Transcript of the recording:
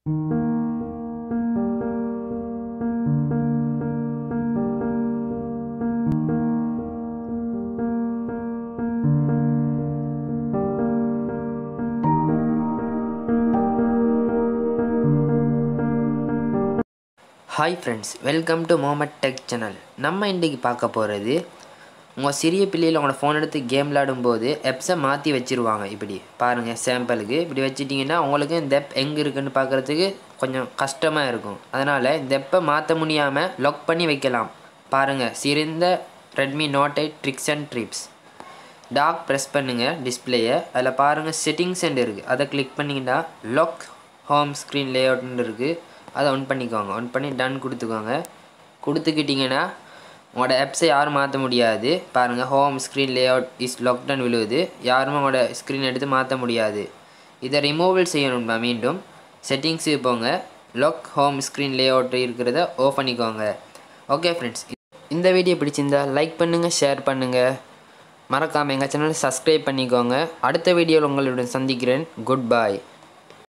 hi friends welcome to மோமட் tech channel நம்ம இன்றைக்கி பார்க்க போகிறது உங்கள் சிறிய பிள்ளையில் உங்களோட ஃபோன் எடுத்து கேம் விளையாடும்போது எப்ஸை மாற்றி வச்சுருவாங்க இப்படி பாருங்கள் சாம்பிளுக்கு இப்படி வச்சிட்டிங்கன்னா உங்களுக்கு இந்த எப் எங்கே இருக்குன்னு பார்க்குறதுக்கு கொஞ்சம் கஷ்டமாக இருக்கும் அதனால் இந்த எப்பை மாற்ற முடியாமல் லாக் பண்ணி வைக்கலாம் பாருங்கள் சிறந்த Redmi Note eight tricks and trips டாக் ப்ரெஸ் பண்ணுங்கள் டிஸ்பிளேயை அதில் பாருங்கள் செட்டிங்ஸ் இருக்குது அதை கிளிக் பண்ணிங்கன்னா லாக் ஹோம் ஸ்க்ரீன் லேஅவுட்னு இருக்குது அதை ஒன் பண்ணிக்கோங்க ஒன் பண்ணி டன் கொடுத்துக்கோங்க கொடுத்துக்கிட்டிங்கன்னா உங்களோட ஆப்ஸை யாரும் மாற்ற முடியாது பாருங்கள் home screen layout is locked விழுவுது யாரும் உங்களோட ஸ்க்ரீன் எடுத்து மாற்ற முடியாது இதை ரிமூவல் செய்யணும்பா மீண்டும் செட்டிங்ஸுக்கு போங்க லாக் ஹோம் ஸ்க்ரீன் லேஅவுட் இருக்கிறத ஓஃப் பண்ணிக்கோங்க ஓகே ஃப்ரெண்ட்ஸ் இந்த வீடியோ பிடிச்சிருந்தா லைக் பண்ணுங்கள் ஷேர் பண்ணுங்கள் மறக்காமல் எங்கள் சேனலை சப்ஸ்கிரைப் பண்ணிக்கோங்க அடுத்த வீடியோவில் உங்களுடன் சந்திக்கிறேன் குட் பாய்